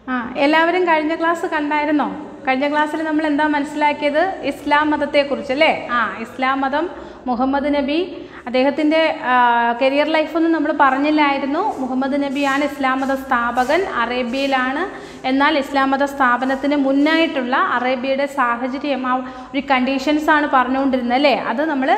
ആ എല്ലാവരും കഴിഞ്ഞ ക്ലാസ് കണ്ടായിരുന്നോ കഴിഞ്ഞ ക്ലാസ്സിൽ നമ്മൾ എന്താ മനസ്സിലാക്കിയത് ഇസ്ലാം മതത്തെക്കുറിച്ച് അല്ലേ ആ ഇസ്ലാം മതം മുഹമ്മദ് നബി അദ്ദേഹത്തിൻ്റെ കരിയർ ലൈഫൊന്നും നമ്മൾ പറഞ്ഞില്ലായിരുന്നു മുഹമ്മദ് നബിയാണ് ഇസ്ലാം മത സ്ഥാപകൻ അറേബ്യയിലാണ് എന്നാൽ ഇസ്ലാം മത സ്ഥാപനത്തിന് മുന്നായിട്ടുള്ള അറേബ്യയുടെ സാഹചര്യം ആ ഒരു കണ്ടീഷൻസ് ആണ് പറഞ്ഞുകൊണ്ടിരുന്നത് അല്ലേ അത് നമ്മൾ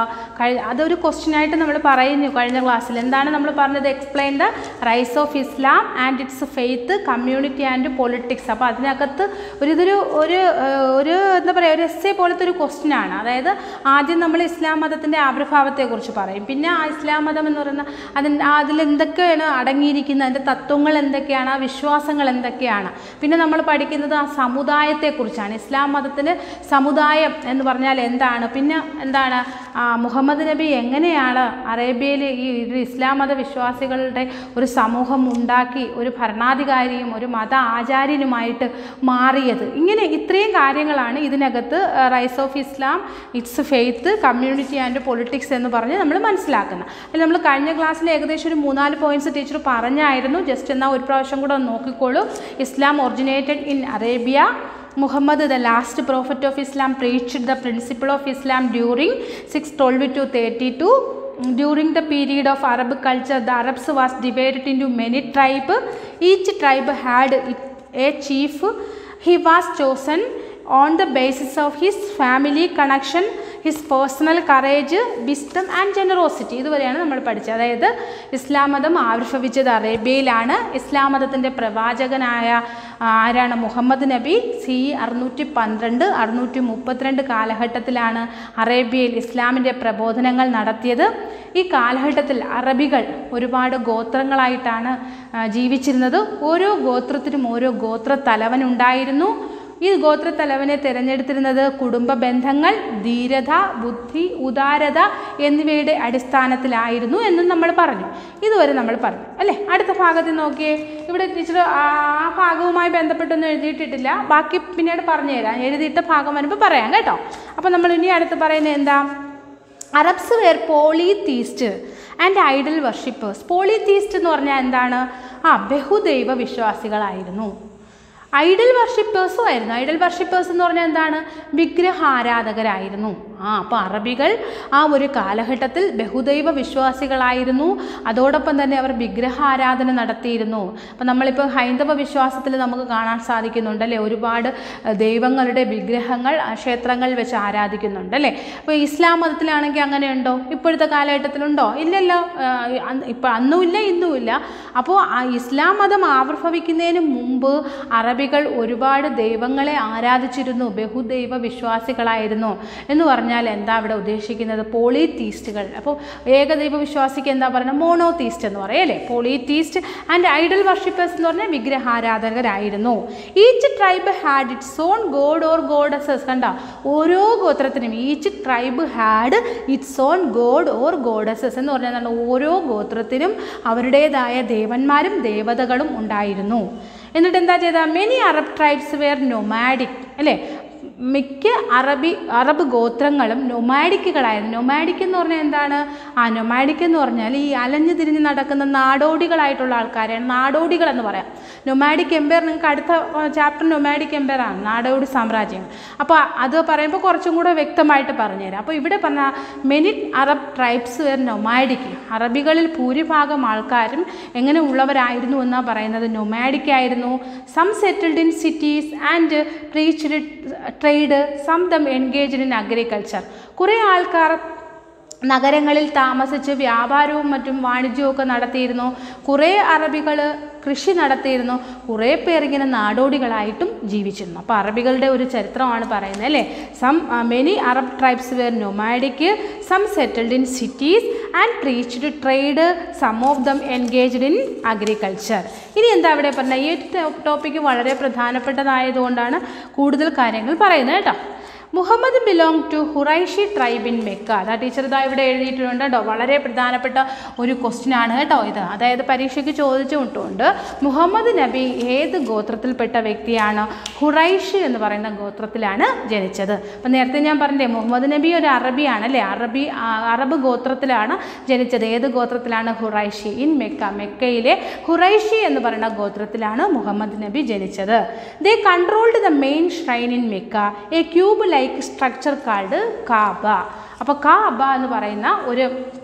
അതൊരു ക്വസ്റ്റ്യൻ ആയിട്ട് നമ്മൾ പറയുന്നു കഴിഞ്ഞ ക്ലാസ്സിൽ എന്താണ് നമ്മൾ പറഞ്ഞത് explain the rise of Islam and its faith community and politics അപ്പോൾ അതിനകത്ത് ഒരു ഇതൊരു ഒരു ആ, ഒരു എന്താ പറയുക ഒരു എസ് എ പോലത്തെ ഒരു ക്വസ്റ്റ്യൻ ആണ് അതായത് ആദ്യം നമ്മൾ ഇസ്ലാം മതത്തിൻ്റെ ആവിർഭാവത്തെക്കുറിച്ച് പറയും പിന്നെ ആ ഇസ്ലാം മതം എന്ന് പറയുന്ന അതിന് അതിൽ എന്തൊക്കെയാണ് അടങ്ങിയിരിക്കുന്നത് അതിൻ്റെ തത്വങ്ങൾ എന്തൊക്കെയാണ് ആ വിശ്വാസങ്ങൾ എന്തൊക്കെയാണ് പിന്നെ നമ്മൾ പഠിക്കുന്നത് ആ സമുദായത്തെക്കുറിച്ചാണ് ഇസ്ലാം മതത്തിന് സമുദായം എന്ന് പറഞ്ഞാൽ എന്താണ് പിന്നെ എന്താണ് ആ, മുഹമ്മദ് നബി എങ്ങനെയാണ് അറേബ്യയിൽ ഈ ഒരു ഇസ്ലാം മത വിശ്വാസികളുടെ ഒരു സമൂഹം ഉണ്ടാക്കി ഒരു ഭരണാധികാരിയും ഒരു മത ആചാര്യനുമായിട്ട് മാറിയത് ഇങ്ങനെ ഇത്രയും കാര്യങ്ങളാണ് ഇതിനകത്ത് rise of Islam its faith community and politics എന്ന് പറഞ്ഞ് നമ്മൾ മനസ്സിലാക്കുന്നത് അതിൽ നമ്മൾ കഴിഞ്ഞ ക്ലാസ്സിൽ ഏകദേശം ഒരു മൂന്നാല് പോയിന്റ്സ് ടീച്ചർ പറഞ്ഞായിരുന്നു ജസ്റ്റ് എന്നാൽ ഒരു പ്രാവശ്യം കൂടെ ഒന്ന് നോക്കിക്കോളൂ Islam originated in Arabia Muhammad the last prophet of Islam preached the principle of Islam during 612 to 32 during the period of Arab culture the Arabs was divided into many tribe each tribe had it- a chief he was chosen on the basis of his family connection his personal courage wisdom and generosity ഇതുവരെയാണ് നമ്മൾ പഠിച്ചത് അതായത് ഇസ്ലാം മതം ആവിർഭവിച്ചത് അറേബ്യയിലാണ് ഇസ്ലാം മതത്തിൻ്റെ പ്രവാചകനായ ആ, ആരാണ് മുഹമ്മദ് നബി സി അറുന്നൂറ്റി പന്ത്രണ്ട് അറുന്നൂറ്റി മുപ്പത്തിരണ്ട് കാലഘട്ടത്തിലാണ് അറേബ്യയിൽ ഇസ്ലാമിൻ്റെ പ്രബോധനങ്ങൾ നടത്തിയത് ഈ കാലഘട്ടത്തിൽ അറബികൾ ഒരുപാട് ഗോത്രങ്ങളായിട്ടാണ് ആ, ജീവിച്ചിരുന്നത് ഓരോ ഗോത്രത്തിനും ഓരോ ഗോത്ര തലവനുണ്ടായിരുന്നു ഈ ഗോത്രത്തലവനെ തിരഞ്ഞെടുത്തിരുന്നത് കുടുംബ ബന്ധങ്ങൾ ധീരത ബുദ്ധി ഉദാരത എന്നിവയുടെ അടിസ്ഥാനത്തിലായിരുന്നു എന്നും നമ്മൾ പറഞ്ഞു ഇതുവരെ നമ്മൾ പറഞ്ഞു അല്ലേ അടുത്ത ഭാഗത്തിൽ നോക്കിയേ ഇവിടെ ടീച്ചർ ആ ഭാഗവുമായി ബന്ധപ്പെട്ടൊന്നും എഴുതിയിട്ടിട്ടില്ല ബാക്കി പിന്നീട് പറഞ്ഞു തരാം എഴുതിയിട്ട ഭാഗം വരുമ്പോൾ പറയാം കേട്ടോ അപ്പോൾ നമ്മൾ ഇനി അടുത്ത് പറയുന്നത് എന്താ Arabs were polytheist and idol worshippers polytheist എന്ന് പറഞ്ഞാൽ എന്താണ് ആ ബഹുദൈവ വിശ്വാസികളായിരുന്നു ഐഡൽ വർഷിപ്പേഴ്സും ആയിരുന്നു ഐഡൽ വർഷിപ്പേഴ്സ് എന്ന് പറഞ്ഞാൽ എന്താണ് വിഗ്രഹാരാധകരായിരുന്നു ആ അപ്പോൾ അറബികൾ ആ ഒരു കാലഘട്ടത്തിൽ ബഹുദൈവ വിശ്വാസികളായിരുന്നു അതോടൊപ്പം തന്നെ അവർ വിഗ്രഹാരാധന നടത്തിയിരുന്നു അപ്പോൾ നമ്മളിപ്പോൾ ഹൈന്ദവ വിശ്വാസത്തിൽ നമുക്ക് കാണാൻ സാധിക്കുന്നുണ്ട് അല്ലേ ഒരുപാട് അഹ്, ദൈവങ്ങളുടെ വിഗ്രഹങ്ങൾ ആ, ക്ഷേത്രങ്ങളിൽ വെച്ച് ആരാധിക്കുന്നുണ്ട് അല്ലേ അപ്പോൾ ഇസ്ലാം മതത്തിലാണെങ്കിൽ അങ്ങനെയുണ്ടോ ഇപ്പോഴത്തെ കാലഘട്ടത്തിലുണ്ടോ ഇല്ലല്ലോ ഇപ്പം അന്നും ഇല്ല ഇന്നും ഇല്ല അപ്പോൾ ആ ഇസ്ലാം മതം ആവിർഭവിക്കുന്നതിന് മുമ്പ് അറബികൾ ഒരുപാട് ദൈവങ്ങളെ ആരാധിച്ചിരുന്നു ബഹുദൈവ വിശ്വാസികളായിരുന്നു എന്ന് പറഞ്ഞാൽ എന്താ ഇവിടെ ഉദ്ദേശിക്കുന്നത് പോളിതീസ്റ്റുകൾ അപ്പോൾ ഏകദൈവ വിശ്വാസിക്ക് എന്താ പറയുന്നത് മോണോതീസ്റ്റ് എന്ന് പറയും അല്ലേ പോളിതീസ്റ്റ് ആൻഡ് ഐഡൽ വർഷിപ്പേഴ്സ് എന്ന് പറഞ്ഞാൽ വിഗ്രഹാരാധകരായിരുന്നു each tribe had its own god or goddess കണ്ട ഓരോ ഗോത്രത്തിനും each tribe had its own god or goddess എന്ന് പറഞ്ഞാൽ എന്താണ്? ഓരോ ഗോത്രത്തിനും അവരുടേതായ ദേവന്മാരും ദേവതകളും ഉണ്ടായിരുന്നു എന്നിട്ട് എന്താ ചെയ്ത many Arab tribes were nomadic അല്ലേ മിക്ക അറബി അറബ് ഗോത്രങ്ങളും നൊമാഡിക്കുകളായിരുന്നു നൊമാഡിക് എന്ന് പറഞ്ഞാൽ എന്താണ് ആ നൊമാഡിക് എന്ന് പറഞ്ഞാൽ ഈ അലഞ്ഞു തിരിഞ്ഞ് നടക്കുന്ന നാടോടികളായിട്ടുള്ള ആൾക്കാരെയാണ് നാടോടികൾ എന്ന് പറയാം നൊമാഡിക് എംപയർ നിങ്ങൾക്ക് അടുത്ത ചാപ്റ്റർ നൊമാഡിക് എംപയർ ആണ് നാടോടി സാമ്രാജ്യം അപ്പോൾ അത് പറയുമ്പോൾ കുറച്ചും കൂടെ വ്യക്തമായിട്ട് പറഞ്ഞുതരാം അപ്പോൾ ഇവിടെ പറഞ്ഞ many Arab tribes were nomadic അറബികളിൽ ഭൂരിഭാഗം ആൾക്കാരും എങ്ങനെ ഉള്ളവരായിരുന്നു എന്നാണ് പറയുന്നത് നൊമാഡിക് ആയിരുന്നു some settled in cities and preached trade some them engaged in agriculture കുറേ ആൾക്കാർ നഗരങ്ങളിൽ താമസിച്ച് വ്യാപാരവും മറ്റും വാണിജ്യവും ഒക്കെ നടത്തിയിരുന്നു കുറേ അറബികൾ കൃഷി നടത്തിയിരുന്നു കുറേ പേർ ഇങ്ങനെ നാടോടികളായിട്ടും ജീവിച്ചിരുന്നു അപ്പോൾ അറബികളുടെ ഒരു ചരിത്രമാണ് പറയുന്നത് അല്ലേ some many Arab tribes were nomadic some settled in cities and preached trade some of them engaged in agriculture ഇനി എന്താ ഇവിടെ പറഞ്ഞത് ഈ ടോപ്പിക്ക് വളരെ പ്രധാനപ്പെട്ടതായതുകൊണ്ടാണ് കൂടുതൽ കാര്യങ്ങൾ പറയുന്നത് കേട്ടോ Muhammad belong to Quraishi tribe in Mecca അതാ ടീച്ചർ ഇതാ ഇവിടെ എഴുതിയിട്ടുണ്ട് കേട്ടോ വളരെ പ്രധാനപ്പെട്ട ഒരു ക്വസ്റ്റ്യൻ ആണ് കേട്ടോ ഇത് അതായത് പരീക്ഷയ്ക്ക് ചോദിച്ചുകൊണ്ടുണ്ട് മുഹമ്മദ് നബി ഏത് ഗോത്രത്തിൽപ്പെട്ട വ്യക്തിയാണ് ഹുറൈഷി എന്ന് പറയുന്ന ഗോത്രത്തിലാണ് ജനിച്ചത് അപ്പം നേരത്തെ ഞാൻ പറഞ്ഞില്ലേ മുഹമ്മദ് നബി ഒരു അറബിയാണ് അല്ലേ അറബി ആ, അറബ് ഗോത്രത്തിലാണ് ജനിച്ചത് ഏത് ഗോത്രത്തിലാണ് ഹുറൈഷി ഇൻ മെക്ക മെക്കയിലെ ഹുറൈഷി എന്ന് പറയുന്ന ഗോത്രത്തിലാണ് മുഹമ്മദ് നബി ജനിച്ചത് they controlled the main shrine in Mecca a cube like structure called Kaaba അപ്പോൾ കാബ എന്ന് പറയുന്ന ഒരു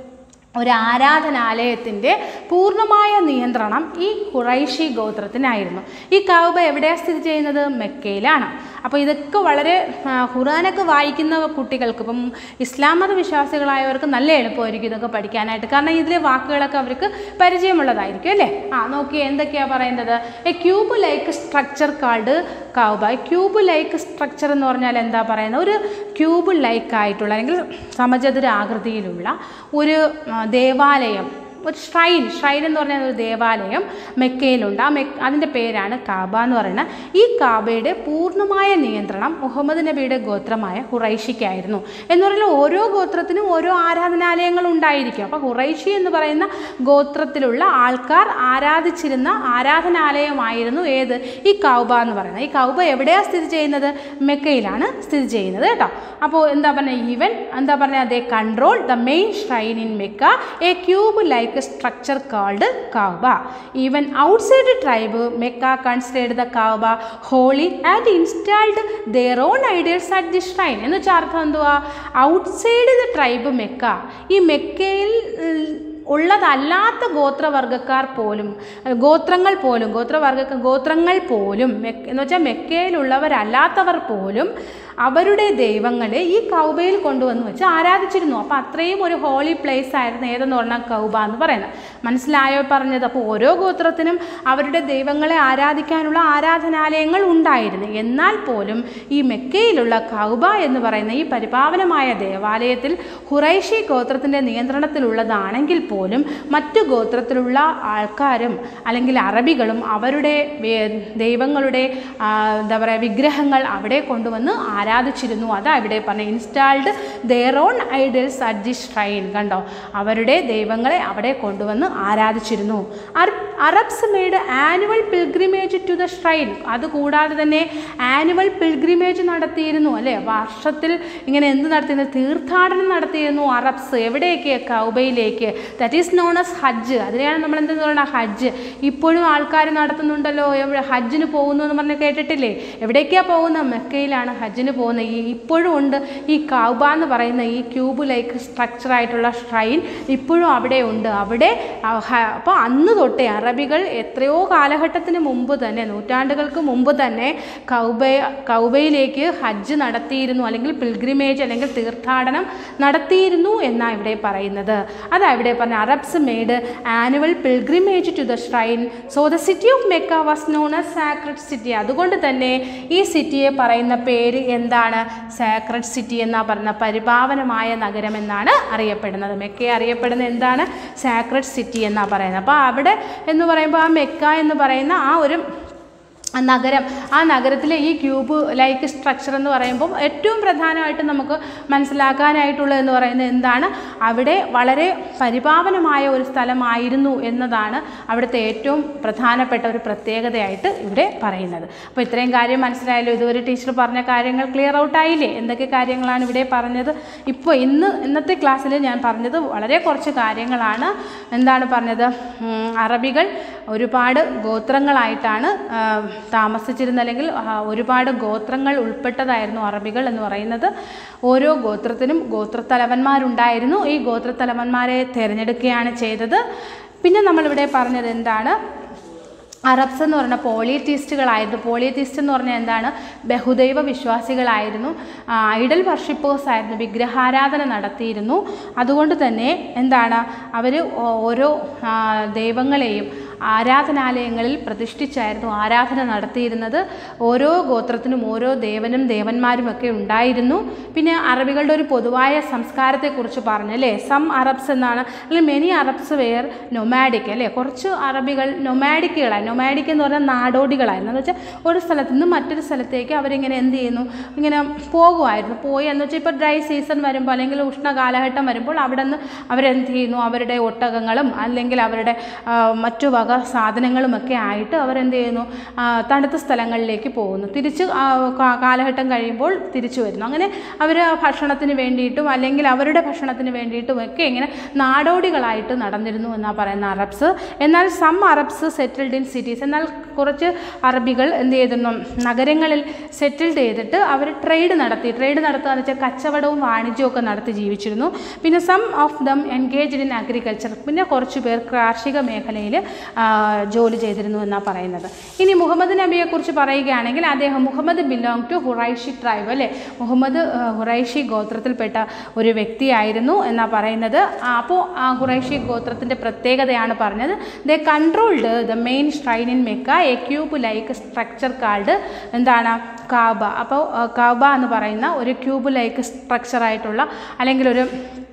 ഒരു ആരാധനാലയത്തിൻ്റെ പൂർണ്ണമായ നിയന്ത്രണം ഈ ഖുറൈഷി ഗോത്രത്തിനായിരുന്നു ഈ കൗബ എവിടെയാണ് സ്ഥിതി ചെയ്യുന്നത് മെക്കയിലാണ് അപ്പോൾ ഇതൊക്കെ വളരെ ആ, ഖുറാനൊക്കെ വായിക്കുന്ന കുട്ടികൾക്ക് ഇപ്പം ഇസ്ലാം മത വിശ്വാസികളായവർക്ക് നല്ല എളുപ്പമായിരിക്കും ഇതൊക്കെ പഠിക്കാനായിട്ട് കാരണം ഇതിലെ വാക്കുകളൊക്കെ അവർക്ക് പരിചയമുള്ളതായിരിക്കും അല്ലേ ആ നോക്കി എന്തൊക്കെയാണ് പറയുന്നത് a cube like structure called Kaaba cube like structure എന്ന് പറഞ്ഞാൽ എന്താ പറയുന്നത് ഒരു ക്യൂബ് ലൈക്ക് ആയിട്ടുള്ള അല്ലെങ്കിൽ സമചതുര ആകൃതിയിലുള്ള ഒരു ആ, ദേവാലയം ഒരു ഷ്രൈൻ ഷ്രൈൻ എന്ന് പറഞ്ഞാൽ ഒരു ദേവാലയം മെക്കയിലുണ്ട് ആ മെക്ക് അതിൻ്റെ പേരാണ് കാബ എന്ന് പറയുന്നത് ഈ കാബയുടെ പൂർണ്ണമായ നിയന്ത്രണം മുഹമ്മദ് നബിയുടെ ഗോത്രമായ ഹുറൈഷിക്കായിരുന്നു എന്ന് പറഞ്ഞാൽ ഓരോ ഗോത്രത്തിനും ഓരോ ആരാധനാലയങ്ങൾ ഉണ്ടായിരിക്കും അപ്പോൾ ഹുറൈഷി എന്ന് പറയുന്ന ഗോത്രത്തിലുള്ള ആൾക്കാർ ആരാധിച്ചിരുന്ന ആരാധനാലയമായിരുന്നു ഏത് ഈ കൗബ എന്ന് പറയുന്നത് ഈ കൗബ എവിടെയാണ് സ്ഥിതി ചെയ്യുന്നത് മെക്കയിലാണ് സ്ഥിതി ചെയ്യുന്നത് കേട്ടോ അപ്പോൾ എന്താ പറഞ്ഞാൽ ഈവൻ എന്താ പറഞ്ഞാൽ they control the main shrine in Mecca a cube like structure called Kaaba even outside tribe Mecca considered the Kaaba holy and installed their own ideals at the shrine എന്ന് വെച്ചാൽ അർത്ഥം എന്തുവാ ഔട്ട്സൈഡ് ദ ട്രൈബ് മെക്ക ഈ മെക്കയിൽ ഉം, ഉള്ളതല്ലാത്ത ഗോത്രവർഗ്ഗക്കാർ പോലും അഹ് ഗോത്രങ്ങൾ പോലും ഗോത്രവർഗ്ഗ ഗോത്രങ്ങൾ പോലും മെക്ക് എന്ന് വെച്ചാൽ മെക്കയിലുള്ളവരല്ലാത്തവർ പോലും അവരുടെ ദൈവങ്ങളെ ഈ കൗബയിൽ കൊണ്ടുവന്ന് വെച്ച് ആരാധിച്ചിരുന്നു അപ്പോൾ അത്രയും ഒരു ഹോളി പ്ലേസ് ആയിരുന്നു ഏതെന്ന് പറഞ്ഞാൽ കൗബ എന്ന് പറയുന്നത് മനസ്സിലായോ പറഞ്ഞത് അപ്പോൾ ഓരോ ഗോത്രത്തിനും അവരുടെ ദൈവങ്ങളെ ആരാധിക്കാനുള്ള ആരാധനാലയങ്ങൾ ഉണ്ടായിരുന്നു എന്നാൽ പോലും ഈ മെക്കയിലുള്ള കൗബ എന്ന് പറയുന്ന ഈ പരിപാവനമായ ദേവാലയത്തിൽ ഹുറൈഷി ഗോത്രത്തിൻ്റെ നിയന്ത്രണത്തിലുള്ളതാണെങ്കിൽ പോലും മറ്റു ഗോത്രത്തിലുള്ള ആൾക്കാരും അല്ലെങ്കിൽ അറബികളും അവരുടെ വേ- ദൈവങ്ങളുടെ ആ, എന്താ പറയുക വിഗ്രഹങ്ങൾ അവിടെ കൊണ്ടുവന്ന് ആരാധിച്ചിരുന്നു അതാ ഇവിടെ പറഞ്ഞ installed their own idols at the shrine കണ്ടോ അവരുടെ ദൈവങ്ങളെ അവിടെ കൊണ്ടുവന്ന് ആരാധിച്ചിരുന്നു Arabs made annual pilgrimage to the shrine അതുകൂടാതെ തന്നെ ആനുവൽ പിൽഗ്രിമേജ് നടത്തിയിരുന്നു അല്ലേ വർഷത്തിൽ ഇങ്ങനെ എന്ത് നടത്തിയിരുന്നു തീർത്ഥാടനം നടത്തിയിരുന്നു അറബ്സ് എവിടേക്ക് കൗബയിലേക്ക് that is known as Hajj അതിനെയാണ് നമ്മൾ എന്തെന്ന് പറയുന്നത് ഹജ്ജ് ഇപ്പോഴും ആൾക്കാർ നടത്തുന്നുണ്ടല്ലോ എവിടെ ഹജ്ജിന് പോകുന്നു എന്ന് പറഞ്ഞ് കേട്ടിട്ടില്ലേ എവിടേക്കാണ് പോകുന്നത് മെക്കയിലാണ് ഹജ്ജിന് പോകുന്നത് ഈ ഇപ്പോഴും ഉണ്ട് ഈ കൗബ എന്ന് പറയുന്ന ഈ ക്യൂബ് ലൈക്ക് സ്ട്രക്ചർ ആയിട്ടുള്ള ഷ്രൈൻ ഇപ്പോഴും അവിടെ ഉണ്ട് അവിടെ അപ്പോൾ അന്ന് തൊട്ടേ അറബികൾ എത്രയോ കാലഘട്ടത്തിന് മുമ്പ് തന്നെ നൂറ്റാണ്ടുകൾക്ക് മുമ്പ് തന്നെ കൗബ കൗബയിലേക്ക് ഹജ്ജ് നടത്തിയിരുന്നു അല്ലെങ്കിൽ പിൽഗ്രിമേജ് അല്ലെങ്കിൽ തീർത്ഥാടനം നടത്തിയിരുന്നു എന്നാണ് ഇവിടെ പറയുന്നത് അതാ ഇവിടെ പറഞ്ഞ Arabs made annual pilgrimage to the shrine so the city of Mecca was known as sacred city അതുകൊണ്ട് തന്നെ ഈ സിറ്റിയെ പറയുന്ന പേര് എന്താണ് സാക്രഡ് സിറ്റി എന്നാ പറയുന്ന പരിപാവനമായ നഗരം എന്നാണ് അറിയപ്പെടുന്നത് മെക്കയെ അറിയപ്പെടുന്ന എന്താണ് സാക്രഡ് സിറ്റി എന്നാണ് പറയുന്നത് അപ്പോൾ അവിടെ എന്ന് പറയുമ്പോൾ ആ മെക്ക എന്ന് പറയുന്ന ആ ഒരു ആ നഗരം ആ നഗരത്തിലെ ഈ ക്യൂബ് ലൈക്ക് സ്ട്രക്ചർ എന്ന് പറയുമ്പോൾ ഏറ്റവും പ്രധാനമായിട്ട് നമുക്ക് മനസ്സിലാക്കാനായിട്ടുള്ളതെന്ന് പറയുന്നത് എന്താണ് അവിടെ വളരെ പരിപാവനമായ ഒരു സ്ഥലമായിരുന്നു എന്നതാണ് അവിടുത്തെ ഏറ്റവും പ്രധാനപ്പെട്ട ഒരു പ്രത്യേകതയായിട്ട് ഇവിടെ പറയുന്നത് അപ്പോൾ ഇത്രയും കാര്യം മനസ്സിലായല്ലോ ഇതുവരെ ടീച്ചർ പറഞ്ഞ കാര്യങ്ങൾ ക്ലിയർ ഔട്ട് ആയില്ലേ എന്തൊക്കെ കാര്യങ്ങളാണ് ഇവിടെ പറഞ്ഞത് ഇപ്പോൾ ഇന്ന് ഇന്നത്തെ ക്ലാസ്സിൽ ഞാൻ പറഞ്ഞത് വളരെ കുറച്ച് കാര്യങ്ങളാണ് എന്താണ് പറഞ്ഞത് ഉം, അറബികൾ ഒരുപാട് ഗോത്രങ്ങളായിട്ടാണ് ആ, താമസിച്ചിരുന്നത് അല്ലെങ്കിൽ ആ, ഒരുപാട് ഗോത്രങ്ങൾ ഉൾപ്പെട്ടതായിരുന്നു അറബികൾ എന്ന് പറയുന്നത് ഓരോ ഗോത്രത്തിനും ഗോത്രത്തലവന്മാരുണ്ടായിരുന്നു ഈ ഗോത്രത്തലവന്മാരെ തിരഞ്ഞെടുക്കുകയാണ് ചെയ്തത് പിന്നെ നമ്മളിവിടെ പറഞ്ഞത് എന്താണ് അറബ്സ് എന്ന് പറഞ്ഞ പോളിയത്തീസ്റ്റുകളായിരുന്നു പോളിയത്തീസ്റ്റ് എന്ന് പറഞ്ഞാൽ എന്താണ് ബഹുദൈവ വിശ്വാസികളായിരുന്നു ആ, ഐഡൽ വർഷിപ്പേഴ്സ് ആയിരുന്നു വിഗ്രഹാരാധന നടത്തിയിരുന്നു അതുകൊണ്ട് തന്നെ എന്താണ് അവർ ഓരോ ആ, ദൈവങ്ങളെയും ആരാധനാലയങ്ങളിൽ പ്രതിഷ്ഠിച്ചായിരുന്നു ആരാധന നടത്തിയിരുന്നത് ഓരോ ഗോത്രത്തിനും ഓരോ ദേവനും ദേവന്മാരും ഒക്കെ ഉണ്ടായിരുന്നു പിന്നെ അറബികളുടെ ഒരു പൊതുവായ സംസ്കാരത്തെക്കുറിച്ച് പറഞ്ഞു അല്ലേ സം അറബ്സ് എന്നാണ് അല്ലെങ്കിൽ മെനി അറബ്സ് വെയർ നൊമാഡിക് അല്ലേ കുറച്ച് അറബികൾ നൊമാഡിക്കുകളായി നൊമാഡിക് എന്ന് പറഞ്ഞാൽ നാടോടികളായിരുന്നു എന്ന് വെച്ചാൽ ഒരു സ്ഥലത്ത് നിന്ന് മറ്റൊരു സ്ഥലത്തേക്ക് അവരിങ്ങനെ എന്ത് ചെയ്യുന്നു ഇങ്ങനെ പോകുമായിരുന്നു പോയി എന്ന് വെച്ചാൽ ഇപ്പോൾ ഡ്രൈ സീസൺ വരുമ്പോൾ അല്ലെങ്കിൽ ഉഷ്ണ കാലഘട്ടം വരുമ്പോൾ അവിടെ നിന്ന് അവരെന്ത് ചെയ്യുന്നു അവരുടെ ഒട്ടകങ്ങളും അല്ലെങ്കിൽ അവരുടെ ആ, മറ്റു വക സാധനങ്ങളുമൊക്കെ ആയിട്ട് അവരെന്ത് ചെയ്യുന്നു ആ, തണുത്ത സ്ഥലങ്ങളിലേക്ക് പോകുന്നു തിരിച്ച് ആ, കാ- കാലഘട്ടം കഴിയുമ്പോൾ തിരിച്ചു വരുന്നു അങ്ങനെ അവർ ഭക്ഷണത്തിന് വേണ്ടിയിട്ടും അല്ലെങ്കിൽ അവരുടെ ഭക്ഷണത്തിന് വേണ്ടിയിട്ടും ഒക്കെ ഇങ്ങനെ നാടോടികളായിട്ട് നടന്നിരുന്നു എന്നാണ് പറയുന്ന അറബ്സ് എന്നാൽ some Arabs settled in cities എന്നാൽ കുറച്ച് അറബികൾ എന്ത് ചെയ്തിരുന്നു നഗരങ്ങളിൽ സെറ്റിൽഡ് ചെയ്തിട്ട് അവർ ട്രേഡ് നടത്തി ട്രേഡ് നടത്തുക എന്ന് വെച്ചാൽ കച്ചവടവും വാണിജ്യവും ഒക്കെ നടത്തി ജീവിച്ചിരുന്നു പിന്നെ some of them engaged in agriculture പിന്നെ കുറച്ച് പേർ കാർഷിക മേഖലയിൽ ജോലി ചെയ്തിരുന്നു എന്നാണ് പറയുന്നത് ഇനി മുഹമ്മദ് നബിയെക്കുറിച്ച് പറയുകയാണെങ്കിൽ അദ്ദേഹം Muhammad belong to Quraishi tribe അല്ലേ മുഹമ്മദ് ആ, ഹുറൈഷി ഗോത്രത്തിൽപ്പെട്ട ഒരു വ്യക്തിയായിരുന്നു എന്നാണ് പറയുന്നത് അപ്പോൾ ആ ഹുറൈഷി ഗോത്രത്തിൻ്റെ പ്രത്യേകതയാണ് പറഞ്ഞത് the controlled the main shrine in Mecca a cube like structure called എന്താണ് കാബ അപ്പോൾ കാബ എന്ന് പറയുന്ന ഒരു ക്യൂബ് ലൈക്ക് സ്ട്രക്ചറായിട്ടുള്ള അല്ലെങ്കിൽ ഒരു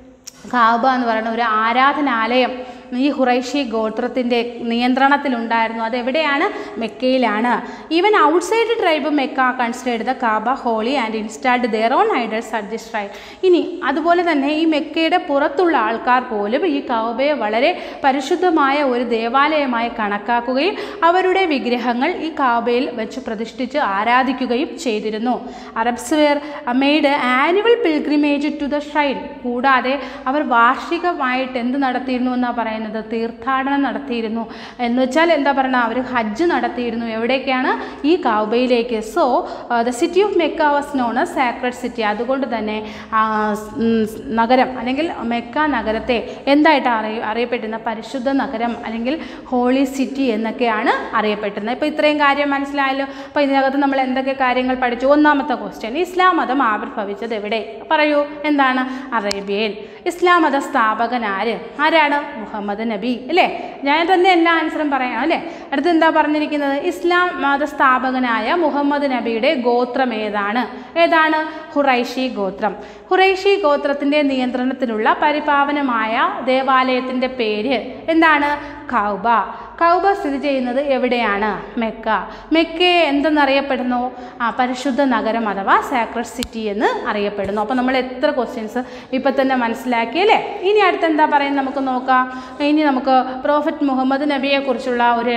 കാബ എന്ന് പറയുന്ന ഒരു ആരാധനാലയം ഈ ഹുറൈഷി ഗോത്രത്തിൻ്റെ നിയന്ത്രണത്തിലുണ്ടായിരുന്നു അത് എവിടെയാണ് മെക്കയിലാണ് even outside tribe Mecca considered the Kaaba holy and installed their own idols at this tribe ഇനി അതുപോലെ തന്നെ ഈ മെക്കയുടെ പുറത്തുള്ള ആൾക്കാർ പോലും ഈ കാബയെ വളരെ പരിശുദ്ധമായ ഒരു ദേവാലയമായി കണക്കാക്കുകയും അവരുടെ വിഗ്രഹങ്ങൾ ഈ കാബയിൽ വെച്ച് പ്രതിഷ്ഠിച്ച് ആരാധിക്കുകയും ചെയ്തിരുന്നു Arabs were made annual pilgrimage to the shrine കൂടാതെ അവർ വാർഷികമായിട്ട് എന്ത് നടത്തിയിരുന്നു എന്നാണ് പറയുന്നത് തീർത്ഥാടനം നടത്തിയിരുന്നു എന്ന് വെച്ചാൽ എന്താ പറയുക അവർ ഹജ്ജ് നടത്തിയിരുന്നു എവിടേക്കാണ് ഈ കാബയിലേക്ക് so the city of Mecca was known a sacred city അതുകൊണ്ട് തന്നെ ആ, ഉം, നഗരം അല്ലെങ്കിൽ മെക്ക നഗരത്തെ എന്തായിട്ട് അറിയ അറിയപ്പെട്ടിരുന്ന പരിശുദ്ധ നഗരം അല്ലെങ്കിൽ ഹോളി സിറ്റി എന്നൊക്കെയാണ് അറിയപ്പെട്ടിരുന്നത് ഇപ്പോൾ ഇത്രയും കാര്യം മനസ്സിലായല്ലോ അപ്പോൾ ഇതിനകത്ത് നമ്മൾ എന്തൊക്കെ കാര്യങ്ങൾ പഠിച്ചു ഒന്നാമത്തെ ക്വസ്റ്റ്യൻ ഇസ്ലാം മതം ആവിർഭവിച്ചത് എവിടെ പറയൂ എന്താണ് അറേബ്യയിൽ ഇസ്ലാം മത സ്ഥാപകൻ ആര് ആരാണ് മുഹമ്മദ് നബി അല്ലേ ഞാൻ തന്നെ എല്ലാ ആൻസറും പറയാം അല്ലേ അടുത്ത് എന്താ പറഞ്ഞിരിക്കുന്നത് ഇസ്ലാം മത സ്ഥാപകനായ മുഹമ്മദ് നബിയുടെ ഗോത്രം ഏതാണ് ഏതാണ് ഹുറൈഷി ഗോത്രം ഹുറൈഷി ഗോത്രത്തിൻ്റെ നിയന്ത്രണത്തിലുള്ള പരിപാവനമായ ദേവാലയത്തിൻ്റെ പേര് എന്താണ് കൗബ കൗബ സ്ഥിതി ചെയ്യുന്നത് എവിടെയാണ് മെക്ക മെക്കയെ എന്തെന്നറിയപ്പെടുന്നു ആ പരിശുദ്ധ നഗരം അഥവാ സാക്രഡ് സിറ്റി എന്ന് അറിയപ്പെടുന്നു അപ്പോൾ നമ്മൾ എത്ര ക്വസ്റ്റ്യൻസ് ഇപ്പം തന്നെ മനസ്സിലാക്കി അല്ലേ ഇനി അടുത്ത് എന്താ പറയുന്നത് നമുക്ക് നോക്കാം ഇനി നമുക്ക് പ്രോഫറ്റ് മുഹമ്മദ് നബിയെക്കുറിച്ചുള്ള ഒരു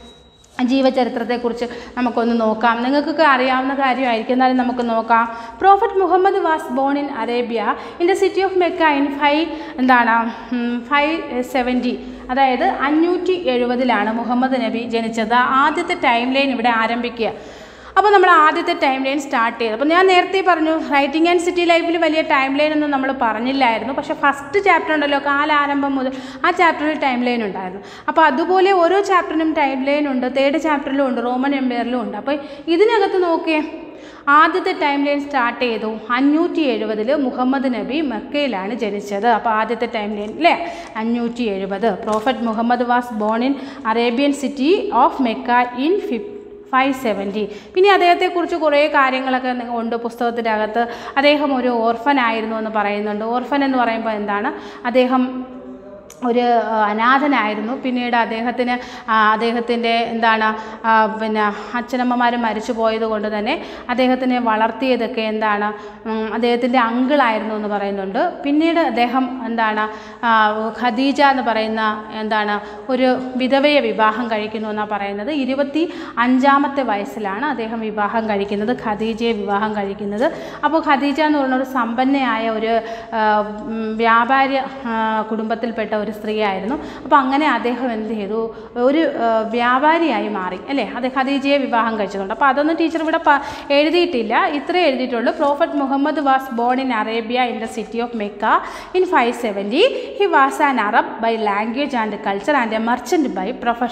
ജീവചരിത്രത്തെക്കുറിച്ച് നമുക്കൊന്ന് നോക്കാം നിങ്ങൾക്കൊക്കെ അറിയാവുന്ന കാര്യമായിരിക്കും എന്നാലും നമുക്ക് നോക്കാം prophet Muhammad was born in Arabia in the city of Mecca in five എന്താണ് ഫൈവ് സെവൻറ്റി അതായത് അഞ്ഞൂറ്റി എഴുപതിലാണ് മുഹമ്മദ് നബി ജനിച്ചത് ആദ്യത്തെ ടൈം ലൈൻ ഇവിടെ ആരംഭിക്കുക അപ്പോൾ നമ്മൾ ആദ്യത്തെ ടൈം ലൈൻ സ്റ്റാർട്ട് ചെയ്തു അപ്പോൾ ഞാൻ നേരത്തെ പറഞ്ഞു റൈറ്റിംഗ് ആൻഡ് സിറ്റി ലൈഫിൽ വലിയ ടൈം ലൈൻ ഒന്നും നമ്മൾ പറഞ്ഞില്ലായിരുന്നു പക്ഷേ ഫസ്റ്റ് ചാപ്റ്റർ ഉണ്ടല്ലോ കാലാരംഭം മുതൽ ആ ചാപ്റ്ററിൽ ടൈം ലൈൻ ഉണ്ടായിരുന്നു അപ്പോൾ അതുപോലെ ഓരോ ചാപ്റ്ററിനും ടൈം ലൈൻ ഉണ്ട് തേർഡ് ചാപ്റ്ററിലും ഉണ്ട് റോമൻ എംപയറിലും ഉണ്ട് അപ്പോൾ ഇതിനകത്ത് നോക്കിയേ ആദ്യത്തെ ടൈം ലൈൻ സ്റ്റാർട്ട് ചെയ്തു അഞ്ഞൂറ്റി എഴുപതിൽ മുഹമ്മദ് നബി മക്കയിലാണ് ജനിച്ചത് അപ്പോൾ ആദ്യത്തെ ടൈം ലൈൻ അല്ലേ അഞ്ഞൂറ്റി എഴുപത് prophet Muhammad was born in Arabian city of Mecca in fif five seventy പിന്നെ അദ്ദേഹത്തെക്കുറിച്ച് കുറേ കാര്യങ്ങളൊക്കെ നി- ഉണ്ട് പുസ്തകത്തിൻ്റെ അകത്ത് അദ്ദേഹം ഒരു ഓർഫൻ ആയിരുന്നു എന്ന് പറയുന്നുണ്ട് ഓർഫൻ എന്ന് പറയുമ്പോൾ എന്താണ് അദ്ദേഹം ഒരു ആ, അനാഥനായിരുന്നു പിന്നീട് അദ്ദേഹത്തിന് ആ, അദ്ദേഹത്തിൻ്റെ എന്താണ് ആ, പിന്നെ അച്ഛനമ്മമാർ മരിച്ചു പോയത് കൊണ്ട് തന്നെ അദ്ദേഹത്തിനെ വളർത്തിയതൊക്കെ എന്താണ് ഉം, അദ്ദേഹത്തിൻ്റെ അങ്കിളായിരുന്നു എന്ന് പറയുന്നുണ്ട് പിന്നീട് അദ്ദേഹം എന്താണ് ആ, ഖദീജ എന്ന് പറയുന്ന എന്താണ് ഒരു വിധവയെ വിവാഹം കഴിക്കുന്നു എന്നാണ് പറയുന്നത് ഇരുപത്തി അഞ്ചാമത്തെ വയസ്സിലാണ് അദ്ദേഹം വിവാഹം കഴിക്കുന്നത് ഖദീജയെ വിവാഹം കഴിക്കുന്നത് അപ്പോൾ ഖദീജ എന്ന് പറയുന്ന ഒരു സമ്പന്നയായ ഒരു ആ, ഉം, വ്യാപാരി ആ, കുടുംബത്തിൽപ്പെട്ട ഒരു സ്ത്രീയായിരുന്നു അപ്പോൾ അങ്ങനെ അദ്ദേഹം എന്ത് ചെയ്തു ഒരു ആ, വ്യാപാരിയായി മാറി അല്ലേ അത് ഖദീജയെ വിവാഹം കഴിച്ചതുകൊണ്ട് അപ്പോൾ അതൊന്നും ടീച്ചർ ഇവിടെ പ- എഴുതിയിട്ടില്ല ഇത്രേ എഴുതിയിട്ടുള്ളൂ prophet Muhammad was born in Arabia in the city of Mecca in five seventy he was an Arab by language and culture and a merchant by profession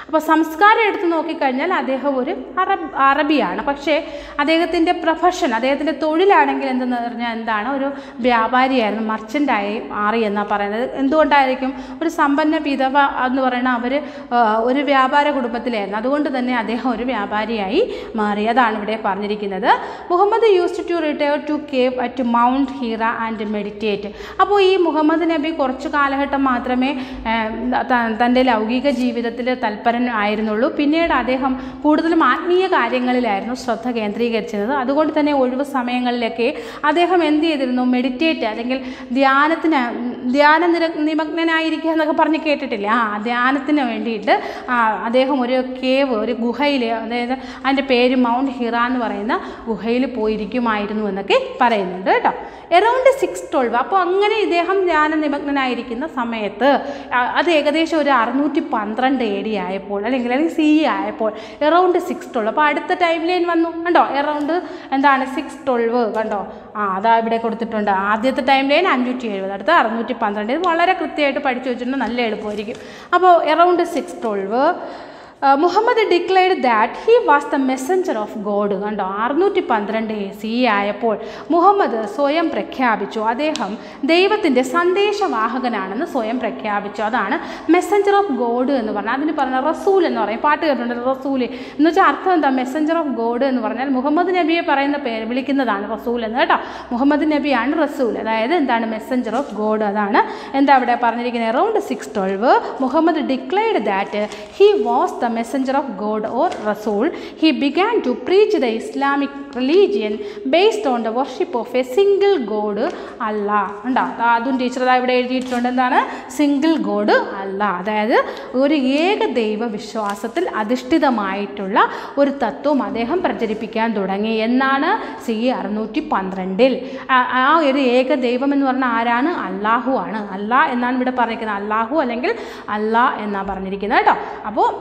അപ്പോൾ സംസ്കാരം എടുത്ത് നോക്കിക്കഴിഞ്ഞാൽ അദ്ദേഹം ഒരു അറബ് അറബിയാണ് പക്ഷേ അദ്ദേഹത്തിൻ്റെ പ്രൊഫഷൻ അദ്ദേഹത്തിൻ്റെ തൊഴിലാണെങ്കിൽ എന്തെന്ന് പറഞ്ഞാൽ എന്താണ് ഒരു വ്യാപാരിയായിരുന്നു മർച്ചൻ്റായി മാറി എന്നാണ് പറയുന്നത് എന്തുകൊണ്ടായിരിക്കും ഒരു സമ്പന്ന വിധവ എന്ന് പറയുന്ന അവർ ഒരു വ്യാപാര കുടുംബത്തിലായിരുന്നു അതുകൊണ്ട് തന്നെ അദ്ദേഹം ഒരു വ്യാപാരിയായി മാറി അതാണ് ഇവിടെ പറഞ്ഞിരിക്കുന്നത് Muhammad used to retire to cave at Mount Hira and meditate അപ്പോൾ ഈ മുഹമ്മദ് നബി കുറച്ച് കാലഘട്ടം മാത്രമേ ഏഹ്, ത- തൻ്റെ ലൗകിക ജീവിതത്തിൽ തൽപരൻ ആയിരുന്നുള്ളൂ പിന്നീട് അദ്ദേഹം കൂടുതലും ആത്മീയ കാര്യങ്ങളിലായിരുന്നു ശ്രദ്ധ കേന്ദ്രീകരിച്ചിരുന്നത് അതുകൊണ്ട് തന്നെ ഒഴിവ് സമയങ്ങളിലൊക്കെ അദ്ദേഹം എന്ത് ചെയ്തിരുന്നു മെഡിറ്റേറ്റ് അല്ലെങ്കിൽ ധ്യാനത്തിന് ധ്യാന നിര നിമഗ്നനായിരിക്കുക എന്നൊക്കെ പറഞ്ഞ് കേട്ടിട്ടില്ലേ ആ ധ്യാനത്തിന് വേണ്ടിയിട്ട് ആ, അദ്ദേഹം ഒരു കേവ് ഒരു ഗുഹയിൽ അതായത് അതിൻ്റെ പേര് മൗണ്ട് ഹിറ എന്ന് പറയുന്ന ഗുഹയിൽ പോയിരിക്കുമായിരുന്നു എന്നൊക്കെ പറയുന്നുണ്ട് കേട്ടോ എറൗണ്ട് സിക്സ് ട്വൽവ് അപ്പോൾ അങ്ങനെ ഇദ്ദേഹം ധ്യാന നിമഗ്നനായിരിക്കുന്ന സമയത്ത് ആ, അത് ഏകദേശം ഒരു അറുന്നൂറ്റി പന്ത്രണ്ട് എ ഡി ആയപ്പോൾ അല്ലെങ്കിൽ അല്ലെങ്കിൽ സി ആയപ്പോൾ എറൗണ്ട് സിക്സ് ട്വൽവ് അപ്പോൾ അടുത്ത ടൈം ലൈൻ വന്നു കണ്ടോ എറൗണ്ട് എന്താണ് സിക്സ് ട്വൽവ് കണ്ടോ ആ അതാ ഇവിടെ കൊടുത്തിട്ടുണ്ട് ആദ്യത്തെ ടൈം ലൈൻ അഞ്ഞൂറ്റി എഴുപത് അടുത്ത അറുന്നൂറ്റി പന്ത്രണ്ട് ഇത് വളരെ കൃത്യമായിട്ട് പഠിച്ചു വെച്ചിട്ടുണ്ട് നല്ല എളുപ്പമായിരിക്കും അപ്പോൾ around six twelve Muhammad declared that he was the messenger of God കണ്ടോ അറുന്നൂറ്റി പന്ത്രണ്ട് സി ആയപ്പോൾ മുഹമ്മദ് സ്വയം പ്രഖ്യാപിച്ചു അദ്ദേഹം ദൈവത്തിൻ്റെ സന്ദേശവാഹകനാണെന്ന് സ്വയം പ്രഖ്യാപിച്ചു അതാണ് മെസ്സഞ്ചർ ഓഫ് ഗോഡ് എന്ന് പറഞ്ഞാൽ അതിന് പറഞ്ഞ റസൂൽ എന്ന് പറയും പാട്ട് കേട്ടിട്ടുണ്ട് റസൂൽ എന്ന് വെച്ചാൽ അർത്ഥം എന്താ മെസ്സഞ്ചർ ഓഫ് ഗോഡ് എന്ന് പറഞ്ഞാൽ മുഹമ്മദ് നബിയെ പറയുന്ന പേര് വിളിക്കുന്നതാണ് റസൂൽ എന്ന് കേട്ടോ മുഹമ്മദ് നബിയാണ് റസൂൽ അതായത് എന്താണ് മെസ്സഞ്ചർ ഓഫ് ഗോഡ് അതാണ് എന്താ അവിടെ പറഞ്ഞിരിക്കുന്നത് around six twelve Muhammad declared that he was the messenger of God or റസൂൾ he began to preach the Islamic religion based on the worship of a single god അല്ല ഉണ്ടോ അതും teacher ദാ ഇവിടെ എഴുതിയിട്ടുണ്ട് എന്താണ് സിംഗിൾ ഗോഡ് അല്ല അതായത് ഒരു ഏക ദൈവ വിശ്വാസത്തിൽ അധിഷ്ഠിതമായിട്ടുള്ള ഒരു തത്വം അദ്ദേഹം പ്രചരിപ്പിക്കാൻ തുടങ്ങി എന്നാണ് സി അറുന്നൂറ്റി പന്ത്രണ്ടിൽ ആ- ആ ഒരു ഏക ദൈവം എന്ന് പറഞ്ഞാൽ ആരാണ് അള്ളാഹു ആണ് അല്ലാ എന്നാണ് ഇവിടെ പറഞ്ഞിരിക്കുന്നത് അള്ളാഹു അല്ലെങ്കിൽ അല്ലാ എന്നാണ് പറഞ്ഞിരിക്കുന്നത് കേട്ടോ അപ്പോൾ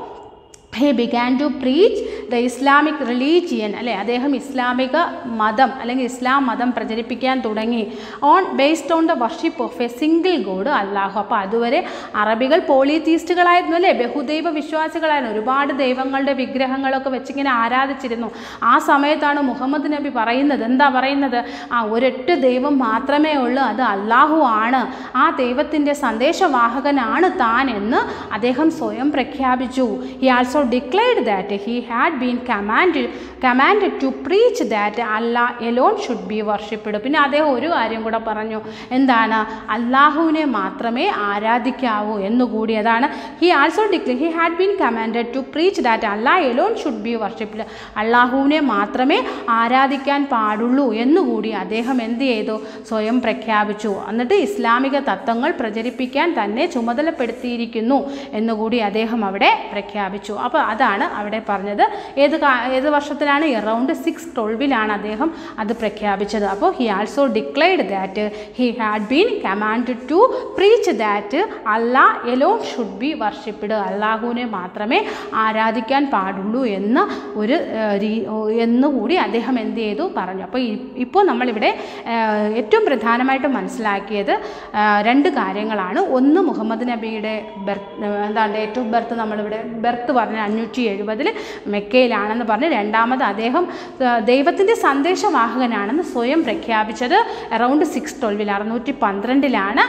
he began to preach the Islamic religion അല്ലേ അദ്ദേഹം ഇസ്ലാമിക മതം അല്ലെങ്കിൽ ഇസ്ലാം മതം പ്രചരിപ്പിക്കാൻ തുടങ്ങി on based on the worship of a single god അല്ലാഹു അപ്പോൾ അതുവരെ അറബികൾ പോളിതീസ്റ്റുകളായിരുന്നു അല്ലേ ബഹുദൈവ വിശ്വാസികളായിരുന്നു ഒരുപാട് ദൈവങ്ങളുടെ വിഗ്രഹങ്ങളൊക്കെ വെച്ചിങ്ങനെ ആരാധിച്ചിരുന്നു ആ സമയത്താണ് മുഹമ്മദ് നബി പറയുന്നത് എന്താ പറയുന്നത് ആ ഒരൊറ്റ ദൈവം മാത്രമേ ഉള്ളൂ അത് അല്ലാഹു ആണ് ആ ദൈവത്തിൻ്റെ സന്ദേശവാഹകനാണ് താൻ എന്ന് അദ്ദേഹം സ്വയം പ്രഖ്യാപിച്ചു he also declared that he had been command command to preach that Allah alone should be worshipped പിന്നെ അദ്ദേഹം ഒരു കാര്യം കൂടെ പറഞ്ഞു എന്താണ് അള്ളാഹുവിനെ മാത്രമേ ആരാധിക്കാവൂ എന്നുകൂടി അതാണ് he also declare he had been commanded to preach that Allah alone should be worshipped അള്ളാഹുവിനെ മാത്രമേ ആരാധിക്കാൻ പാടുള്ളൂ എന്നുകൂടി അദ്ദേഹം എന്ത് ചെയ്തു സ്വയം പ്രഖ്യാപിച്ചു എന്നിട്ട് ഇസ്ലാമിക തത്വങ്ങൾ പ്രചരിപ്പിക്കാൻ തന്നെ ചുമതലപ്പെടുത്തിയിരിക്കുന്നു എന്നുകൂടി അദ്ദേഹം അവിടെ പ്രഖ്യാപിച്ചു അപ്പോൾ അതാണ് അവിടെ പറഞ്ഞത് ഏത് കാ- ഏത് വർഷത്തിലാണ് എറൗണ്ട് സിക്സ് ട്വൽവിലാണ് അദ്ദേഹം അത് പ്രഖ്യാപിച്ചത് അപ്പോൾ he also declared that he had been command to preach that Allah alone should be worshipped അള്ളാഹുവിനെ മാത്രമേ ആരാധിക്കാൻ പാടുള്ളൂ എന്ന ഒരു ഏഹ്, രീ- എന്നുകൂടി അദ്ദേഹം എന്ത് ചെയ്തു പറഞ്ഞു അപ്പോൾ ഇപ്പോൾ നമ്മളിവിടെ ഏഹ്, ഏറ്റവും പ്രധാനമായിട്ട് മനസ്സിലാക്കിയത് ഏഹ്, രണ്ട് കാര്യങ്ങളാണ് ഒന്ന് മുഹമ്മദ് നബിയുടെ ബർത്ത് എന്താണ് ഡേറ്റ് ഓഫ് ബർത്ത് നമ്മളിവിടെ ബർത്ത് പറഞ്ഞ അഞ്ഞൂറ്റി എഴുപതിൽ മെക്കയിലാണെന്ന് പറഞ്ഞ് രണ്ടാമത് അദ്ദേഹം ഏഹ്, ദൈവത്തിൻ്റെ സന്ദേശവാഹകനാണെന്ന് സ്വയം പ്രഖ്യാപിച്ചത് അറൗണ്ട് സിക്സ് ട്വൽവിൽ അറുന്നൂറ്റി പന്ത്രണ്ടിലാണ്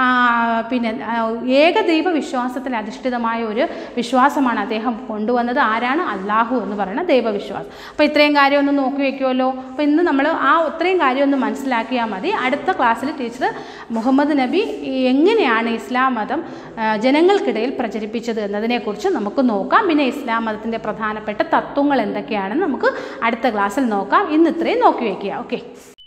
പിന്നെ ആ, ഏകദൈവ വിശ്വാസത്തിൽ അധിഷ്ഠിതമായ ഒരു വിശ്വാസമാണ് അദ്ദേഹം കൊണ്ടുവന്നത് ആരാണ് അള്ളാഹു എന്ന് പറയുന്ന ദൈവവിശ്വാസം അപ്പോൾ ഇത്രയും കാര്യം ഒന്ന് നോക്കി വെക്കുമല്ലോ അപ്പോൾ ഇന്ന് നമ്മൾ ആ ഇത്രയും കാര്യം ഒന്ന് മനസ്സിലാക്കിയാൽ മതി അടുത്ത ക്ലാസ്സിൽ ടീച്ചർ മുഹമ്മദ് നബി ഈ എങ്ങനെയാണ് ഇസ്ലാം മതം ആ, ജനങ്ങൾക്കിടയിൽ പ്രചരിപ്പിച്ചത് എന്നതിനെക്കുറിച്ച് നമുക്ക് നോക്കാം പിന്നെ ഇസ്ലാം മതത്തിൻ്റെ പ്രധാനപ്പെട്ട തത്വങ്ങൾ എന്തൊക്കെയാണെന്ന് നമുക്ക് അടുത്ത ക്ലാസ്സിൽ നോക്കാം ഇന്ന് ഇത്രയും നോക്കി വയ്ക്കുക ഓക്കെ